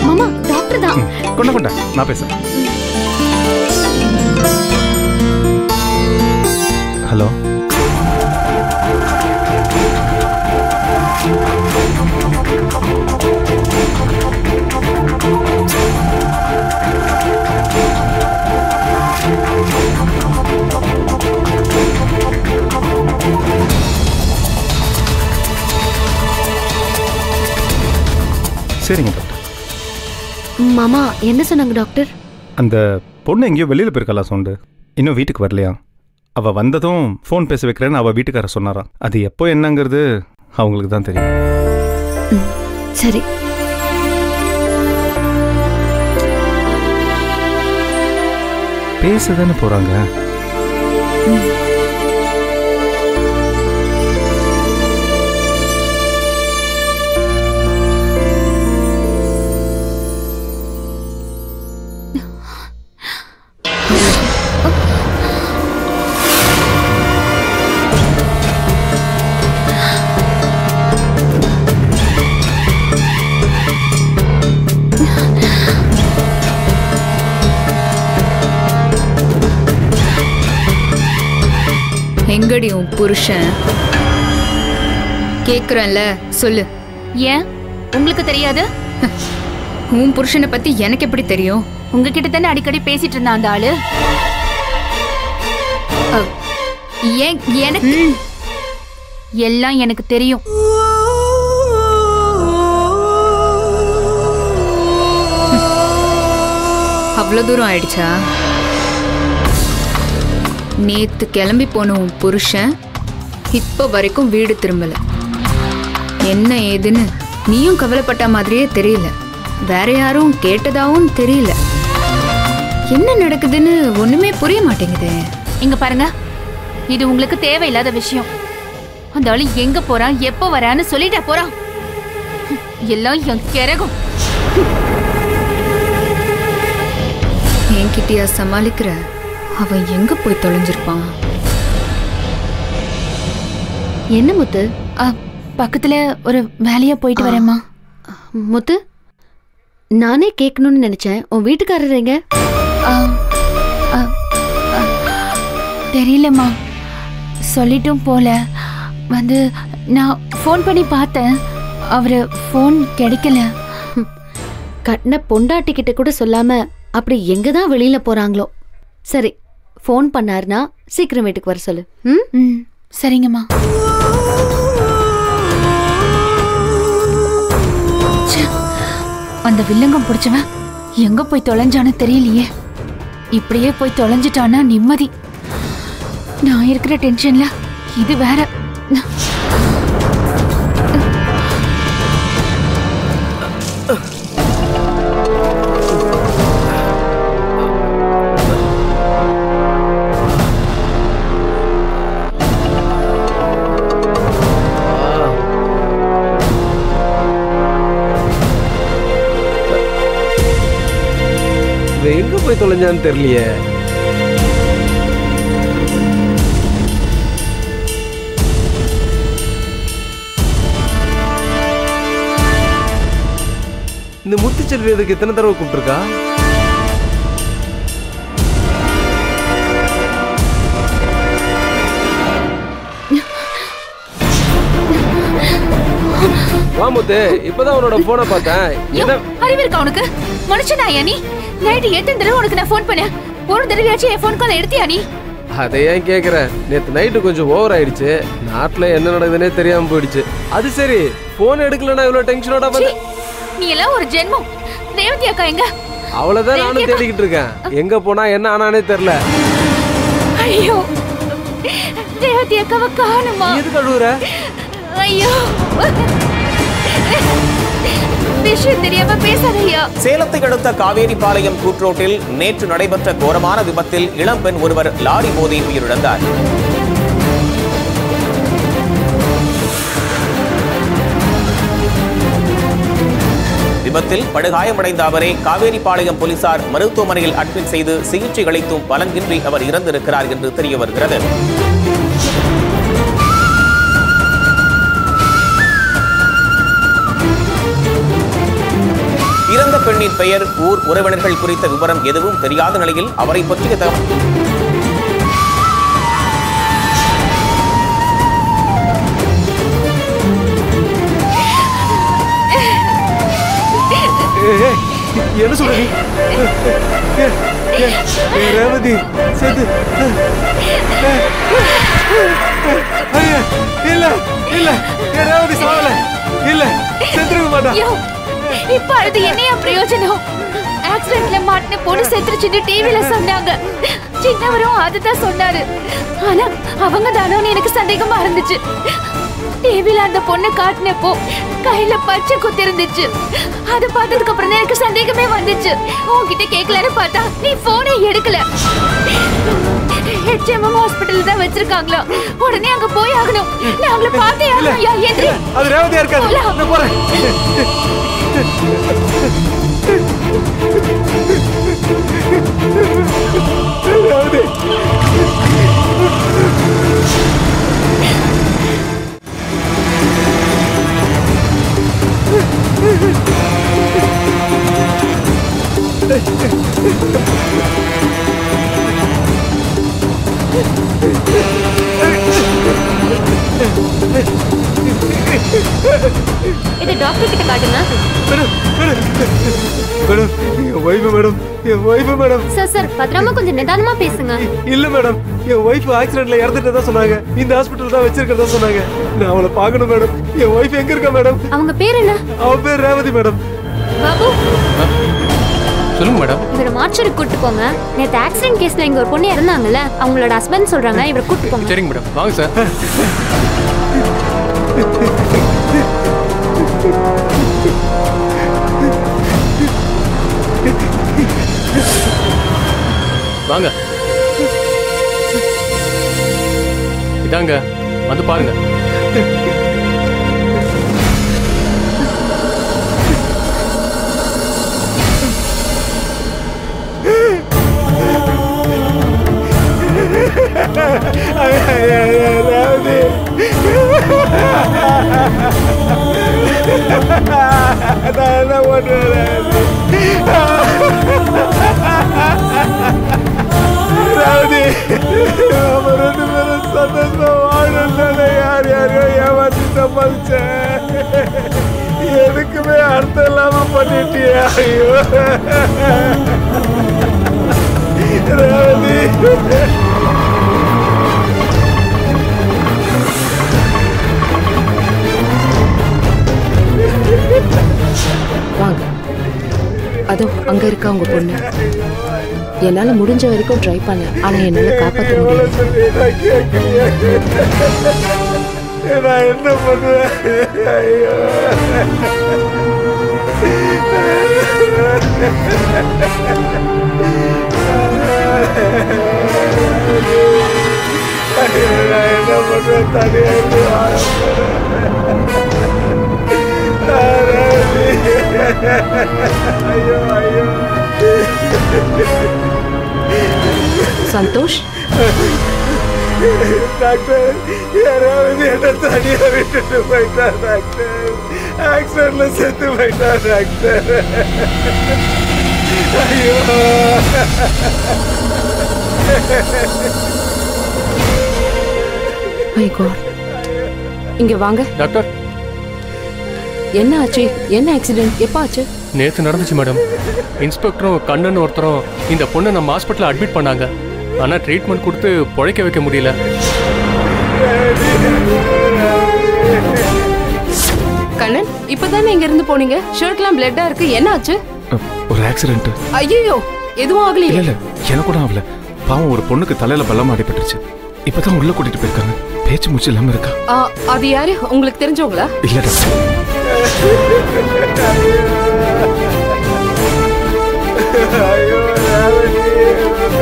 மாமா டாக்டர் தான் ம், கொண்ட கொண்ட நான் பேசுறேன் ஹலோ சரிங்க டாக்டர் மாமா என்ன சொன்னாங்க டாக்டர் அந்த பொண்ணு எங்கேயோ வெளியில் போயிருக்கலாம் சவுண்டு இன்னும் வீட்டுக்கு வரலையா அவள் வந்ததும் ஃபோன் பேச வைக்கிறேன்னு அவள் வீட்டுக்காரர் சொன்னாராம் அது எப்போ என்னங்கிறது அவங்களுக்கு தான் தெரியும் சரி பேச தானே போகிறாங்க எங்கடி உன் புருஷன் கேக்குறேன்ல சொல்லு ஏன் உங்களுக்கு தெரியாது உன் புருஷனை பத்தி எனக்கு எப்படி தெரியும் உங்ககிட்ட தானே அடிக்கடி பேசிட்டு இருந்தா அந்த ஆளு அ, ஏன் எனக்கு எல்லாம் எனக்கு தெரியும் அவ்வளவு தூரம் ஆயிடுச்சா நேத்து கிளம்பி போன உன் புருஷன் இப்ப வரைக்கும் வீடு திரும்பல என்ன ஏதுன்னு நீயும் கவலைப்பட்ட மாதிரியே தெரியல வேற யாரும் கேட்டதாவும் தெரியல என்ன நடக்குதுன்னு ஒண்ணுமே புரிய மாட்டேங்குதே இங்க பாருங்க இது உங்களுக்கு தேவையில்லாத விஷயம் அந்த ஆளு எங்க போறான் எப்போ வரான்னு சொல்லிட்டா போறான் எல்லாம் என் கிறகும் என்கிட்டயா சமாளிக்கிற அவன் எங்க போய் தொலைஞ்சிருப்பான் என்ன முத்து அ, பக்கத்துல ஒரு வேலையா போயிட்டு வரேம்மா முத்து நானே கேட்கணும்னு நினைச்சேன் உன் வீட்டுக்காரர் எங்க ஆ, ஆ, ஆ, தெரியலம்மா சொல்லிட்டும் போல வந்து நான் ஃபோன் பண்ணி பார்த்தேன் அவரு ஃபோன் கிடைக்கல கட்டின பொண்டாட்டி கிட்ட கூட சொல்லாம அப்படி எங்க தான் வெளியில போறாங்களோ சரி ஃபோன் பண்ணாருன்னா சீக்கிரம் வீட்டுக்கு வர சொல்லு ம் ம் சரிங்கம்மா ச்சே, அந்த வில்லங்கம் பிடிச்சவன் எங்க போய் தொலைஞ்சான்னு தெரியலையே இப்படியே போய் தொலைஞ்சிட்டானா நிம்மதி நான் இருக்கிற டென்ஷன்ல இது வேற இவன் எங்க போய் தொலைஞ்சான்னு தெரியலையே இந்த முத்துச்செல்வி இதுக்கு எத்தனை தடவை கூப்பிட்டுருக்கா வா முத்து இப்பதான் உன்னோட போனை பார்த்தேன் என்ன அறிவு இருக்கா உனக்கு மனுஷனா நீ நைட்டு எத்தனை தடவை உனக்கு நான் ஃபோன் பண்ணேன் ஒரு தடவையாச்சும் என் ஃபோன் கால் எடுத்தியா நீ அதை ஏன் கேக்குற நேத்து நைட்டு கொஞ்சம் ஓவர் ஆயிடுச்சு நாட்டுல என்ன நடக்குதுன்னே தெரியாம போயிடுச்சு அது சரி போன் எடுக்கலன்னா இவ்வளவு டென்ஷனோட சீ, வந்து நீ எல்லாம் ஒரு ஜென்மம் ரேவதி அக்கா எங்க அவ்வளவுதான் நானும் தேடிக்கிட்டு இருக்கேன் எங்க போனா என்ன ஆனானே தெரியல ஐயோ ரேவதி அக்காவை காணுமா நீ எதுக்கு அழுகுற ஐயோ விஷயம் தெரியாம பேசாதய்யா சேலத்தை அடுத்த காவேரிபாளையம் கூட்ரோட்டில் நேற்று நடைபெற்ற கோரமான விபத்தில் இளம்பெண் ஒருவர் லாரி மோதி உயிரிழந்தார் விபத்தில் படுகாயமடைந்த அவரை காவேரிபாளையம் போலீசார் மருத்துவமனையில் அட்மிட் செய்து சிகிச்சை அளித்தும் பலனின்றி அவர் இறந்திருக்கிறார் என்று தெரிய வருகிறது இறந்த பெண்ணின் பெண்ணின் பெயர் ஊர் உறவினர்கள் குறித்த விவரம் எதுவும் தெரியாத நிலையில் அவரை பற்றிய தகவல் ஏய், ஏய், என்ன சொல்ற நீ ஏய், ஏய், ஏய், ரேவதி செத்து ஐயா, இல்ல இல்ல ஏய், ரேவதி சாவல இல்ல செத்துருக்க மாட்டா ஐயோ இப்ப அழுது என்னையா பிரயோஜனம் ஆக்சிடென்ட்ல மாட்டின பொண்ணு செத்துருச்சுன்னு டிவில சொன்னாங்க சின்னவரும் அதுதான் சொன்னாரு ஆனா அவங்க தானோன்னு எனக்கு சந்தேகமா இருந்துச்சு டிவில அந்த பொண்ணை காட்டினப்போ கையில பச்சை குத்தி இருந்துச்சு அதை பார்த்ததுக்கு அப்புறம் தான் எனக்கு சந்தேகமே வந்துச்சு உன்கிட்ட கேட்கலன்னு பார்த்தா நீ போனே எடுக்கல ஹெச்எம்எம் ஹாஸ்பிட்டல் தான் வச்சிருக்காங்களா உடனே அங்க போய் ஆகணும் நான் அவங்கள பார்த்தே ஆகணும் ஐயா எந்திரி அது ரேவதியா இருக்காது போலாம். நான் போறேன் ரேவதி இது டாக்டர் கிட்ட காட்டுங்க மேடம் மேடம் மேடம் என் ஒய்ஃபு மேடம் என் ஒய்ஃபு மேடம் சார் சார் பத்திரமா கொஞ்சம் நிதானமா பேசுங்க இல்ல மேடம் என் ஒய்ஃப் ஆக்சிடென்ட்ல இறந்துட்டதா சொன்னாங்க இந்த ஹாஸ்பிட்டல் தான் வச்சிருக்கிறதா சொன்னாங்க நான் அவளை பார்க்கணும் மேடம் என் ஒய்ஃப் எங்க இருக்கா மேடம் அவங்க பேர் என்ன அவ பேர் ரேவதி மேடம் பாபு சொல்லுங்க மேடம் இவரை மார்ச்சருக்கு கூட்டு போங்க நேத்து ஆக்சிடென்ட் கேஸ்ல இங்க ஒரு பொண்ணு இறந்தாங்கல்ல அவங்களோட ஹஸ்பண்ட் சொல்றாங்க இவரை கூட்டு போங்க சரிங்க மேடம் வாங்க சார் வாங்க இதாங்க வந்து பாருங்க ரேவதி நான் என்ன பண்றேன் ரேவதி நம்ம ரெண்டு பேரும் சந்தோஷமா வாழணும் யார் யாரையோ ஏமாத்தி சம்பாதிச்சேன் எதுக்குமே அர்த்தம் இல்லாம பண்ணிட்டியா ஐயோ ரேவதி வாங்க அதோ அங்க இருக்கா உங்க பொண்ணு என்னால முடிஞ்ச வரைக்கும் ட்ரை பண்ணேன் ஆனா என்னால காப்பாற்ற முடியல சொல்லி நான் கேட்கலையே. நான் என்ன பண்ணுவேன் ஐயோ நான் என்ன பண்ணுவேன் தனியா இருந்து வாழ ஐயோ ஐயோ சந்தோஷ் டாக்டர் யாராவது என்ன தனியா விட்டுட்டு போயிட்டா டாக்டர் ஆக்சிடென்ட்ல செத்து போயிட்டா டாக்டர் ஐயோ மை காட் இங்க வாங்க டாக்டர் என்ன ஆச்சு என்ன ஆக்சிடென்ட் எப்ப ஆச்சு நேத்து நடந்துச்சு மேடம் இன்ஸ்பெக்டரும் கண்ணன் ஒருத்தரும் இந்த பொண்ணை நம்ம ஹாஸ்பிட்டலில் அட்மிட் பண்ணாங்க ஆனா ட்ரீட்மெண்ட் கொடுத்து பொழைக்க வைக்க முடியல கண்ணன் இப்பதானே இங்க இருந்து போனீங்க ஷர்ட்லாம் பிளட்டா இருக்கு என்ன ஆச்சு ஒரு ஆக்சிடென்ட் ஐயோ எதுவும் ஆகலையே இல்ல இல்ல எனக்கு கூட ஆகல பாவம் ஒரு பொண்ணுக்கு தலையில பள்ளம் அடிபட்டுருச்சு இப்பதான் உள்ள கூட்டிட்டு போயிருக்காங்க பேச்சு மூச்சு இல்லாம இருக்கா ஆ, அது யாரு உங்களுக்கு தெரிஞ்சவங்களா இல்ல டாக்டர் ஐயோ ரேவதி